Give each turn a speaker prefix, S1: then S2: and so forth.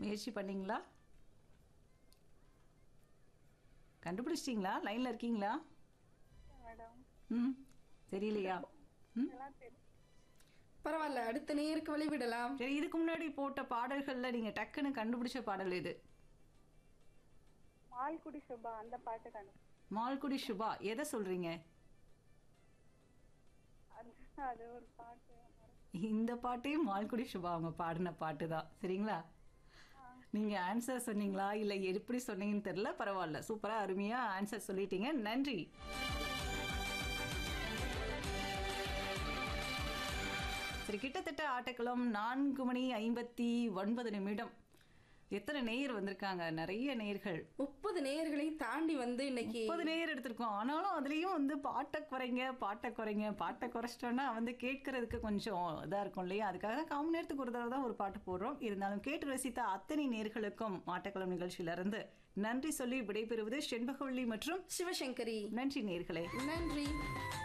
S1: முயற்சி பண்ணீங்களா கண்டுபிடிச்சிட்டிங்களா லைனில் இருக்கீங்களா
S2: மேடம்
S1: ம் தெரியலையா ம்
S2: இதெல்லாம் தெரியும்
S3: பரவாயில்ல அடுத்த நேருக்கு வழி விடலாம்
S1: சரி இதுக்கு முன்னாடி போட்ட பாடல்களில் நீங்கள் டக்குன்னு கண்டுபிடிச்ச பாடல் இது
S2: மால்குடி சுபா அந்த பாட்டு கண்டு
S1: மால்குடி சுபா எதை சொல்கிறீங்க
S2: அது அது ஒரு பாட்டு
S1: இந்த பாட்டையும் மால்குடி சுபா அவங்க பாடின பாட்டு தான் சரிங்களா நீங்கள் ஆன்சர் சொன்னீங்களா இல்லை எப்படி சொன்னீங்கன்னு தெரியல பரவாயில்ல சூப்பராக அருமையாக ஆன்சர் சொல்லிட்டீங்க நன்றி சரி கிட்டத்தட்ட ஆட்டக்களம் நான்கு மணி ஐம்பத்தி ஒன்பது நிமிடம் எத்தனை நேயர் வந்திருக்காங்க நிறைய நேயர்கள்
S3: முப்பது நேயர்களை தாண்டி வந்து இன்னைக்கு
S1: முப்பது நேயர் எடுத்திருக்கோம் ஆனாலும் அதுலேயும் வந்து பாட்டை குறைங்க பாட்டை குறைங்க பாட்டை குறைச்சிட்டோன்னா வந்து கேட்கறதுக்கு கொஞ்சம் இதாக இருக்கும் இல்லையா அதுக்காக தான் காமன் நேரத்துக்கு ஒரு தடவை தான் ஒரு பாட்டு போடுறோம் இருந்தாலும் கேட்டு ரசித்த அத்தனை நேர்களுக்கும் மாட்டக்களம் நிகழ்ச்சியிலிருந்து நன்றி சொல்லி விடைபெறுவது செண்பகவள்ளி மற்றும்
S3: சிவசங்கரி
S1: நன்றி நேர்களே
S3: நன்றி